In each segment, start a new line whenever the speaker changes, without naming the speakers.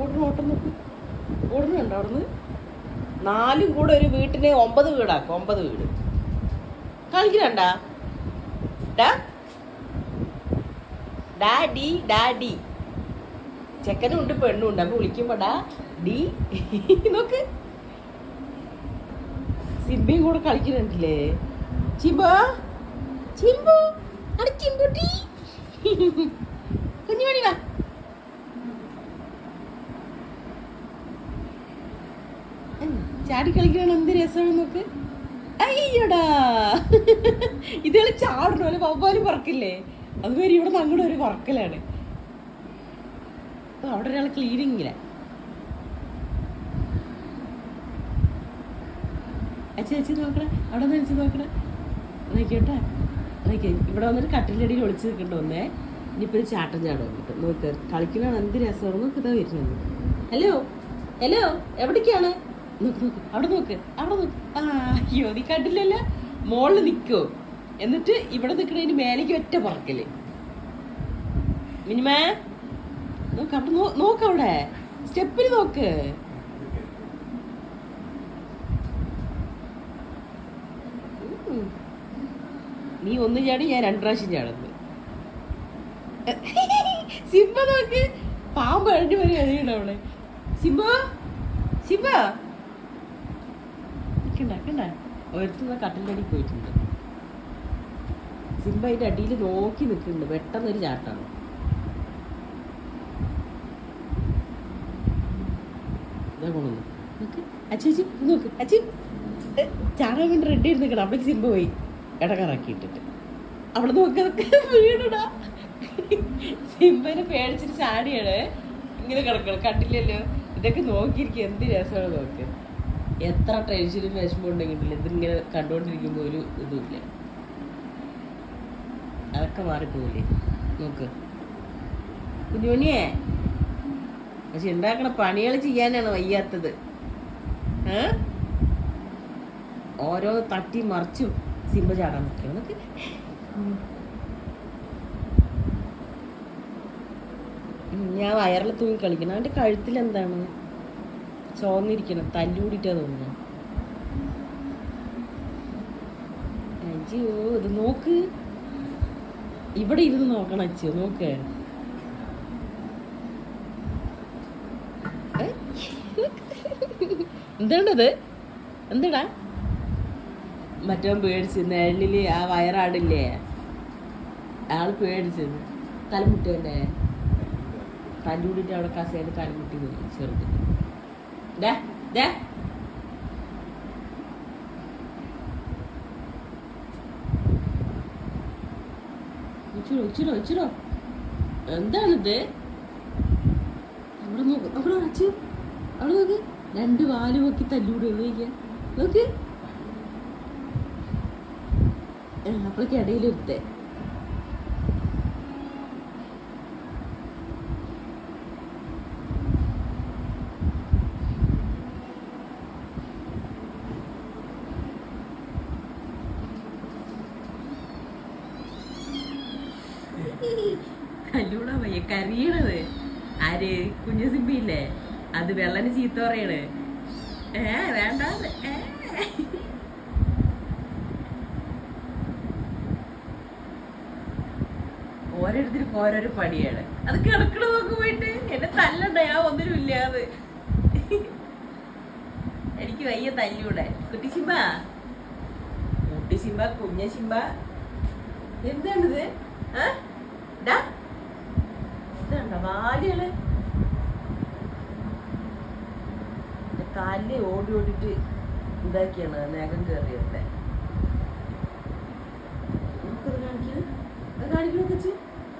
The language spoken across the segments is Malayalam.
ഓടുന്ന ഓട്ടം നോക്ക് ഓടുന്നുണ്ടോ അവിടുന്ന് നാലും കൂടെ ഒരു വീട്ടിനെ ഒമ്പത് വീടാക്കും ഒമ്പത് വീട് കളിക്കണ്ടാ ഡാ ഡാഡി ഡാഡി ചെക്കനും ഉണ്ട് പെണ്ണും ഉണ്ട് അപ്പൊ വിളിക്കുമ്പോ ഡാ ഡി നോക്ക് സിബിയും കൂടെ കളിക്കുന്നുണ്ടല്ലേ ചിമ്പോ ചിമ്പു അവിടെ ചിമ്പുട്ടി കുഞ്ഞുമണി വാ ഉം, ചാടി കളിക്കണം എന്ത് രസമാണ് നോക്ക് അയ്യോടാ ഇതുകള് ചാടണ പോലെ വവ്വാല് പറക്കില്ലേ അതുവരെ ഇവിടെ നിന്ന് അങ്ങോട്ട് ഒരു പറക്കലാണ് അപ്പൊ അവിടെ ഒരാൾ ക്ലീനിങ്ങില അച്ഛൻ അച്ഛൻ നോക്കണേ അവിടെ നിന്ന് അച്ഛൻ നോക്കണേ നോക്കിയോട്ടെ നോക്കി ഇവിടെ വന്നിട്ട് കട്ടിലടിയിൽ ഒളിച്ച് നിൽക്കണ്ട ഒന്നേ ഇനിയിപ്പോ ഒരു ചാട്ടം ചാടും വന്നിട്ട് നോക്ക് കളിക്കണ എന്ത് രസമാണ് നോക്ക് ഇതാ വരുന്നത് ഹലോ ഹലോ എവിടേക്കാണ് നോക്ക് നോക്ക് അവിടെ നോക്ക് അവിടെ നോക്ക് ആ അയ്യോ നീ കണ്ടില്ലല്ലോ മോളിൽ നിൽക്കോ എന്നിട്ട് ഇവിടെ നിൽക്കണതിന് മേലേക്ക് ഒറ്റ പറക്കല് മിനിമേ നോക്ക് അവിടെ നോ- നോക്ക് അവിടെ സ്റ്റെപ്പിൽ നോക്ക് ഉം. നീ ഒന്ന് ചാടി ഞാൻ രണ്ട് പ്രാവശ്യം ചാടുന്നു സിംബ നോക്ക് പാമ്പ് കഴിഞ്ഞു വരെ കഴിയണം അവിടെ സിംബ സിംബ കണ്ട കണ്ട ഒരുത്തുന്ന കട്ടിൻ്റെ അടി പോയിട്ടുണ്ട് സിംബ അതിന്റെ അടിയിൽ നോക്കി നിൽക്കുന്നുണ്ട് പെട്ടെന്നൊരു ചാട്ടാണ് ഇതാ കൊണ്ടുവന്നു നോക്ക് അച്ചി നോക്ക് അച്ചി ഏ, ചാടാൻ വേണ്ടി റെഡി ആയിട്ട് നിൽക്കണം അവിടേക്ക് സിംബ പോയി ഇടകറാക്കിയിട്ടിട്ട് അവിടെ നോക്കി വീണടാ സിംബനെ പേടിച്ചിട്ട് ചാടിയാണ് ഇങ്ങനെ കിടക്കണം കണ്ടില്ലല്ലോ ഇതൊക്കെ നോക്കിയിരിക്കും എന്ത് രസമാണ് നോക്ക് എത്ര ടെൻഷനും വിഷമം ഉണ്ടെങ്കിലും ഇതിങ്ങനെ കണ്ടുകൊണ്ടിരിക്കുമ്പോൾ ഒരു ഇതുമില്ല അതൊക്കെ മാറിപ്പോവില്ലേ നോക്ക് കുഞ്ഞുമണിയേ പക്ഷെ ഉണ്ടാക്കണ പണികൾ ചെയ്യാനാണ് വയ്യാത്തത് ഏ ഓരോ തട്ടി മറിച്ചും സിംബ ചാടാൻ നിൽക്കണം നോക്ക് ഉം, ഞാൻ വയറിൽ തൂങ്ങി കളിക്കണം അവന്റെ കഴുത്തിൽ എന്താണ് ചോന്നിരിക്കണം തല്ലൂടിട്ടാ തോന്നുന്നു അയ്യോ ഇത് നോക്ക് ഇവിടെ ഇരുന്ന് നോക്കണം അച്ഛോ നോക്ക് ഏ? എന്താണത് എന്താടാ മറ്റവൻ പേടിച്ച് നിഴലില് ആ വയറാടില്ലേ ആള് പേടിച്ചത് തലമുട്ടേണ്ടേ തല്ലൂടിട്ട് അവിടെ കസേര തലമുട്ടി പോയി ചെറുത് ദേ, ദേ. ഇച്ചിരോ ഇച്ചിരോ ഇച്ചിരോ എന്താണിത് അവിടെ നോക്ക് അവിടെ അച്ചു അവിടെ നോക്ക് രണ്ട് വാല് പൊക്കി തല്ലൂടി നോക്കിയാ നോക്ക് അപ്പോഴേക്ക് ഇടയിൽ ഒരുത്തേ കല്ലൂടാ വയ്യ കരയണത് ആര് കുഞ്ഞു സിമ്പില്ലേ അത് വെള്ളന് ചീത്ത പറയണ് ഏ വേണ്ട ഓരോരുത്തർക്കും ഓരോരോ പണിയാണ് അത് കിടക്കണ നോക്ക് പോയിട്ട് എന്നെ തല്ലണ്ട ഞാൻ ഒന്നിനും ഇല്ല അത് എനിക്ക് വയ്യ തല്ലൂടെ കുട്ടി സിംബ കുട്ടി സിംബ കുഞ്ഞ സിംബ എന്താണിത് ആ? ഡാ. ഇതാണ്ടോ വാലുകള് കാലില് ഓടി ഓടിട്ട് ഇതാക്കിയാണ് നഖം കയറിയത് നമുക്കത് കാണിക്കത് അത് കാണിക്കണോ വെച്ച്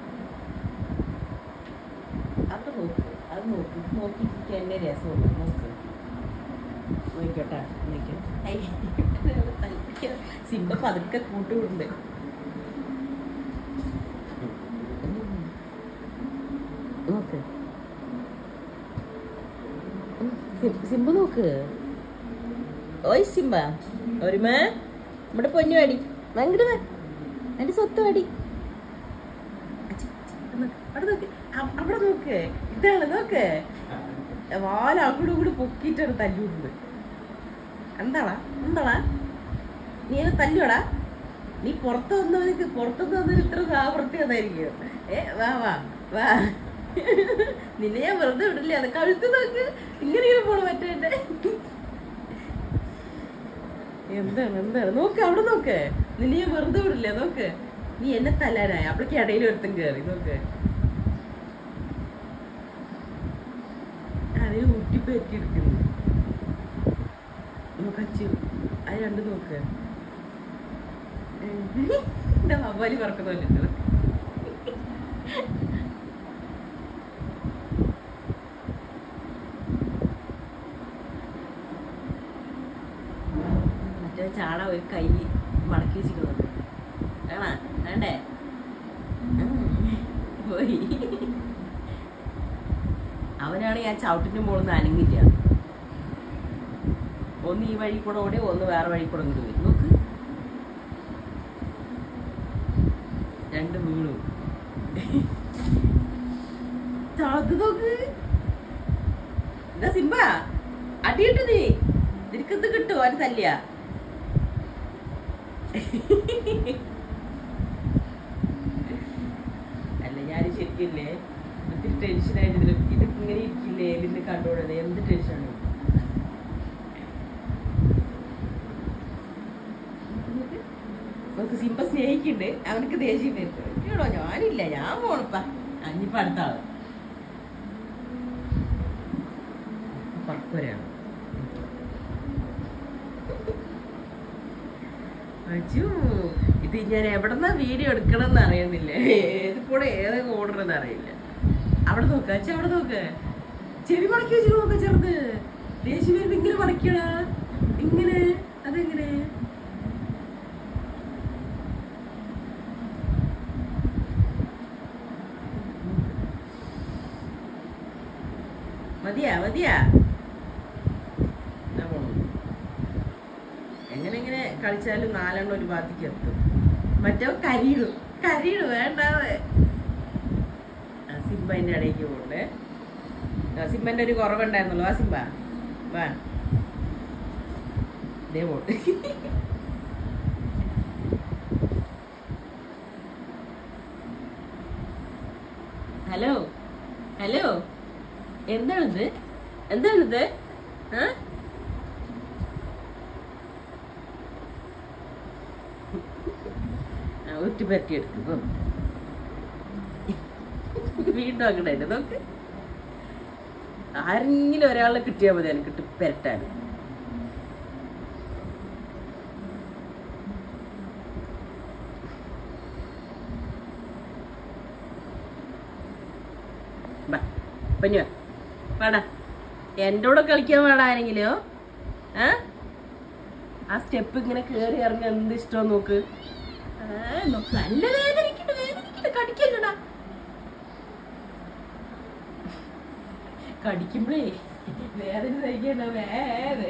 അത് നോക്ക് അത് നോക്ക് ഇത് നോക്കിയിരിക്കാൻ എന്നെ രസമുള്ളൂ നോക്ക് നോക്കട്ടെ നോക്കാം സിംബ പതുക്കെ കൂട്ടുകൂടുണ്ട് നോക്ക് ഉം, സിം- സിംബ നോക്ക് ഓയ് സിംബ ഒരുമ നമ്മുടെ പൊന്നു അടി ഭയങ്കര എന്റെ സ്വത്ത് അടി അവിടെ നോക്ക് അവ- അവിടെ നോക്ക് ഇതാണ് നോക്ക് വാല അങ്ങോട്ടും കൂടി പൊക്കിയിട്ടാണ് തല്ലുവിടുന്നത് എന്താടാ എന്താടാ നീ എന്നെ തല്ലുവാടാ നീ പുറത്ത് വന്നവർക്ക് പുറത്തുനിന്ന് വന്നൊരു ഇത്ര സാമർത്ഥ്യമായിരിക്കും ഏ വാ വാ വാ നിന്നെ ഞാൻ വെറുതെ വിടില്ല അത് കഴുത്ത് നോക്ക് ഇങ്ങനെ ഇങ്ങനെ പോണു മറ്റേ എന്താണ് എന്താണ് നോക്ക് അവിടെ നോക്ക് നിന്നെ ഞാൻ വെറുതെ വിടില്ല നോക്ക് നീ എന്നെ തല്ലാനായി അപ്പോഴേക്ക് ഇടയിൽ ഒരുത്തം കയറി നോക്ക് അതിന് ഊട്ടിപ്പേറ്റി എടുക്കുന്നു നോക്ക് അച്ചു അത് രണ്ട് നോക്ക് എന്റെ വവ്വാലി പറക്കുന്നുണ്ട് മറ്റേ ചാട ഒരു കൈ മടക്കി വെച്ചിട്ടുണ്ട് വേണ വേണ്ടേ ഉം. പോയി അവനാണ് ഞാൻ ചവിട്ടിന്റെ മുകളിൽ നിന്ന് അനങ്ങില്ല ഒന്ന് ഈ വഴി കൂടെ ഓടി ഒന്ന് വേറെ വഴി കൂടെ ഇങ്ങോട്ട് വരും നോക്ക് രണ്ട് വീണു ചാക്ക് നോക്ക് എന്താ സിംബ അടിയിട്ട് നീ നിനക്കെന്ത് കിട്ടും അവന് തല്ലിയ അല്ല ഞാൻ ശരിക്കില്ലേ ഒത്തിരി ടെൻഷനായിട്ട് ഇതിൽ ഇത് ഇങ്ങനെ ഇരിക്കില്ലേ ഇതിന് കണ്ടോളത് എന്ത് ടെൻഷനാണ് നമുക്ക് സിംബ സ്നേഹിക്കുന്നുണ്ട് അവനക്ക് ദേഷ്യം വരുന്നത് കേട്ടോ ഞാനില്ല ഞാൻ പോണപ്പ അഞ്ഞിപ്പ അടുത്ത ആള് പറക്കുവരാണ് അജു ഇത് ഞാൻ എവിടെന്നാ വീഡിയോ എടുക്കണം എന്ന് അറിയുന്നില്ല ഏത് കൂടെ ഏതൊക്കെ ഓർഡർ എന്ന് അറിയില്ല അവിടെ നോക്ക അച്ഛ അവിടെ നോക്ക് ചെവി മടക്കി വെച്ചിട്ട് നോക്ക ചെറുത് ദേഷ്യം വരുമ്പോ ഇങ്ങനെ മടക്കിയടാ ഇങ്ങനെ അതെങ്ങനെ മതിയാ മതിയാ ഞാൻ പോണു. എങ്ങനെ എങ്ങനെ കളിച്ചാലും നാലെണ്ണം ഒരു ഭാഗത്തേക്ക് എത്തും മറ്റോ കരിയിടും കരിയിടും വേണ്ടാതെ ആ, സിംബ അതിന്റെ ഇടയ്ക്ക് പോകണ്ടേ ആ, സിംബന്റെ ഒരു കുറവുണ്ടായിരുന്നല്ലോ ആ സിംബ വാ ദേ പോട്ട് ഹലോ ഹലോ എന്താണിത് എന്താണിത് ആ ഒറ്റ പറ്റി എടുക്കുന്നു വീണ്ടും അങ്ങനെ നോക്ക് ആരെങ്കിലും ഒരാളെ കിട്ടിയാൽ മതി എനിക്ക് കിട്ടി പെരട്ടാൻ പഞ്ഞു വേടാ എൻ്റെ കൂടെ കളിക്കാൻ വേണ്ട ആരെങ്കിലോ ആ ആ സ്റ്റെപ്പ് ഇങ്ങനെ കേറി ഇറങ്ങി എന്ത് ഇഷ്ടം നോക്ക് ആ, നോക്ക് നല്ല വേദനിക്കണ്ട് വേദനിക്കണ്ട് കടിക്കല്ലടാ കടിക്കുമ്പളേ വേദന സഹിക്കണ്ട വേദന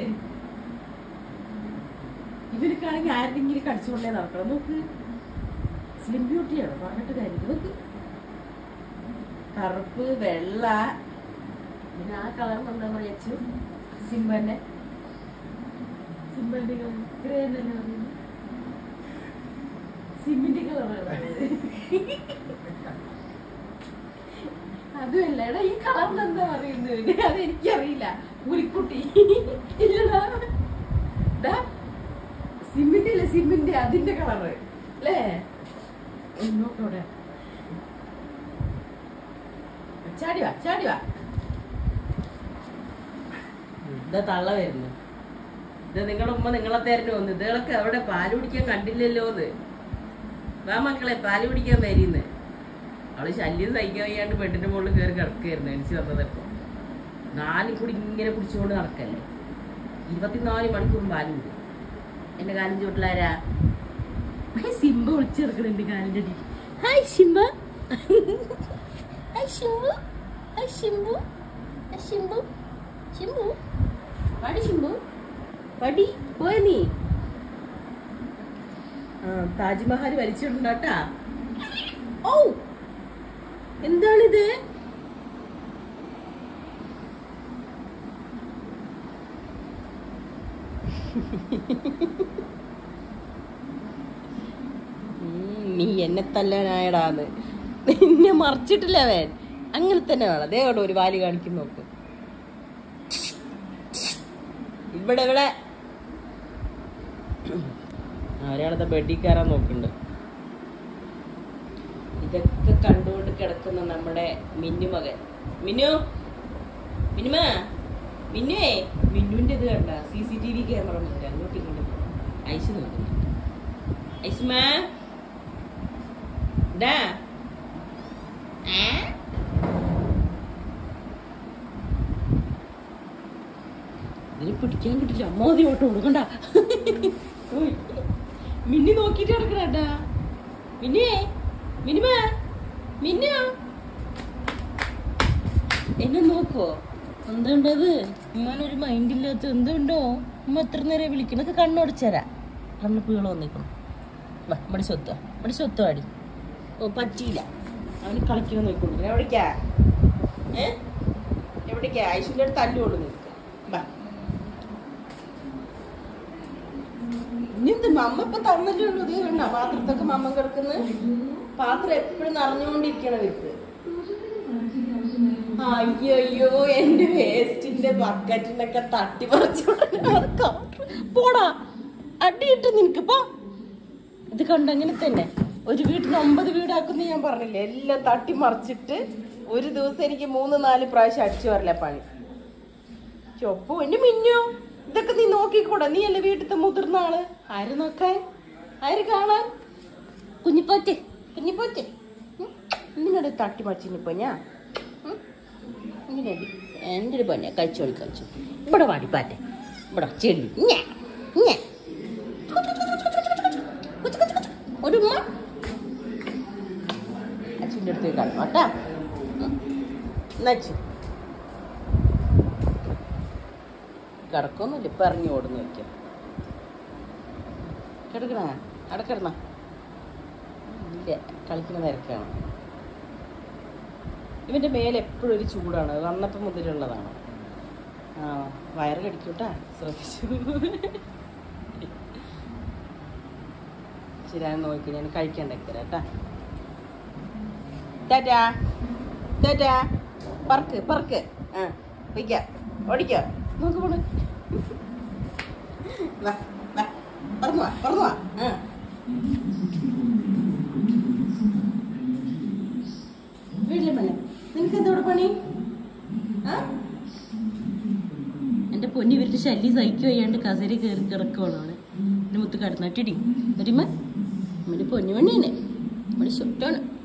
ഇവർക്കാണെങ്കിൽ ആരെങ്കിലും കടിച്ചുകൊണ്ടേ നടക്കണം നോക്ക് സ്ലിം ബ്യൂട്ടിയാണ് പറഞ്ഞിട്ട് കാര്യം നോക്ക് കറുപ്പ് വെള്ള പിന്നെ ആ കളർ എന്താ പറയാ അച്ചു സിംബന്റെ സിംബന്റെ കളർ ഗ്രേ എന്നല്ലേ പറയുന്നത് സിമിന്റെ കളറാണ് അതുമല്ല എടാ ഈ കളറിന് എന്താ പറയുന്നത് അത് എനിക്കറിയില്ല പുലിക്കുട്ടി ഇല്ലടാ ദാ, സിമിന്റെ അല്ലേ സിമിന്റെ അതിന്റെ കളറ് അല്ലേ നോക്കോടെ ചാടി വാ ചാടി വാ ഇതാ തള്ള വരുന്നു ഇത് നിങ്ങളുടെ ഉമ്മ നിങ്ങളെ തരുന്നു വന്നു ഇതുകളൊക്കെ അവിടെ പാല് കുടിക്കാൻ കണ്ടില്ലല്ലോ എന്ന് വാ മക്കളെ പാല് കുടിക്കാൻ വരുന്ന് അവള് ശല്യം സഹിക്കാൻ വയ്യാണ്ട് ബെഡിന്റെ മുകളിൽ കയറി കിടക്കായിരുന്നു എനിക്ക് വന്നതപ്പോ നാലും കൂടി ഇങ്ങനെ കുടിച്ചുകൊണ്ട് നടക്കല്ലേ ഇരുപത്തിനാല് മണിക്കൂറും പാല് കുടി എന്റെ കാലിൻ ചുവട്ടിലാരാ ഹായ് സിംബ വിളിച്ചെടുക്കണം എന്റെ കാലിന്റെ അടി hi Simba hi Simbu hi Simbu hi Simbu Simbu പടി ശിംബു പടി പോയ നീ ആ താജ്മഹൽ വലിച്ചിട്ടുണ്ടാട്ടാ ഓ എന്താണിത് ഉം, നീ എന്നെ തല്ലാനായടാന്ന് നിന്നെ മറിച്ചിട്ടില്ല അവൻ അങ്ങനെ തന്നെ വേണം അതേ അവിടെ ഒരു വാലി കാണിക്കും നോക്ക് ഇവിടെ ഇവിടെ ആ, ഒരാളത്തെ ബെഡിൽ കയറാൻ നോക്കുന്നുണ്ട് ഇതൊക്കെ കണ്ടുകൊണ്ട് കിടക്കുന്ന നമ്മുടെ മിന്നു മകൻ മിന്നു മിനുമ മിന്നുവേ മിന്നുവിന്റെ ഇത് കണ്ട C C T V camera മുന്നിൽ അങ്ങോട്ട് ഇങ്ങോട്ട് ഐസ് നോക്കുന്നു ഐസ്മാ ഡാ ഏ? ഇതിന് പിടിക്കാൻ കിട്ടില്ല അമ്മാതി ഓട്ടം കൊടുക്കണ്ട ഓയ്. മിന്നി നോക്കിട്ട് കിടക്കണേട്ടാ മിന്നിയേ മിനിമ മിന്നു എന്നെ നോക്കോ എന്തുണ്ടത് ഉമ്മാനൊരു മൈൻഡില്ലാത്ത എന്തുണ്ടോ ഉമ്മ എത്ര നേരം വിളിക്കണൊക്കെ കണ്ണുടച്ചരാ കണ്ണ് പീള വന്നിക്കണം വാ ഇവിടെ സ്വത്ത് ഇവിടെ സ്വത്ത് വാടി ഓ പറ്റിയില്ല അവന് കളിക്കണം നോക്കിക്കൊണ്ടു എവിടേക്കാ ഏ എവിടേക്കാ ഐശ്വര്യ തല്ലുകൊള്ളു നിൽക്ക് വാ ഇനിന്ത് മമ്മ ഇപ്പൊ തന്നല്ലേ ഉള്ളൂ ഇതേ കണ്ട പാത്രത്തൊക്കെ മമ്മ കിടക്കുന്ന പാത്രം എപ്പോഴും നിറഞ്ഞുകൊണ്ടിരിക്കണ വിത്ത് അയ്യോ അയ്യോ എന്റെ വേസ്റ്റിന്റെ ബക്കറ്റിനൊക്കെ തട്ടി പറിച്ചോണ്ട് പോടാ അടിയിട്ട് നിനക്ക് പോ ഇത് കണ്ടങ്ങനെ തന്നെ ഒരു വീട്ടിൽ ഒമ്പത് വീടാക്കുന്ന ഞാൻ പറഞ്ഞില്ലേ എല്ലാം തട്ടി മറിച്ചിട്ട് ഒരു ദിവസം എനിക്ക് മൂന്ന് നാല് പ്രാവശ്യം അടിച്ചു വരില്ല പണി ചൊപ്പു എന്റെ മിന്നു ഇതൊക്കെ നീ നോക്കിക്കൂടാ നീ അല്ലേ വീട്ടിലത്തെ മുതിർന്ന ആള് ആര് നോക്കാൻ ആര് കാണാൻ കുഞ്ഞിപ്പോറ്റ് കുഞ്ഞിപ്പോറ്റ് നിങ്ങളുടെ തട്ടി മറിച്ചിനിപ്പോ ഞാൻ ഇങ്ങനെ എൻ്റെ ഒരു പണിയാ കഴിച്ചോളി കഴിച്ചു ഇവിടെ വാടിപ്പാറ്റെ ഇവിടെ ചെടി ഞെ, ഞെ. കുച്ചു, കുച്ചു, കുച്ചു. ഒരു ഉമ്മ അച്ഛൻ്റെ അടുത്ത് കാണും കേട്ടാ നച്ചു കിടക്കൊന്നുമില്ല ഇപ്പം ഇറങ്ങി ഓടുന്നു വയ്ക്കാം കിടക്കണ അവിടെ കിടന്ന ഇല്ല കളിക്കുന്ന തിരക്കാണ് ഇവൻ്റെ മേലെ എപ്പോഴും ഒരു ചൂടാണ് അത് വന്നപ്പം മുതലുള്ളതാണ് ആ വയറ് കടിക്കൂട്ടാ ശ്രദ്ധിച്ചു ശരി ഞാൻ നോക്കി ഞാൻ കഴിക്കണ്ടേക്കര കേട്ടാ ടാറ്റാ ടാറ്റാ പറക്ക് പറക്ക് ആ വയ്ക്ക ഓടിക്കോ നോക്ക് പോണ് വാ വാ പറന്നു വാ പറന്നു വാ ആ വീട്ടിലെ പണി നിനക്ക് എന്തോടെ പണി ആ എന്റെ പൊന്നി ഇവരുടെ ശല്യം സഹിക്കുക വയ്യാണ്ട് കസേര കയറി കിടക്കുവാണ് അവള് എന്റെ മുത്ത് കടന്നിട്ടിടി വരുമ്പോ നമ്മുടെ പൊന്നു പണിയാണ് നമ്മുടെ ഷൊട്ടാണ്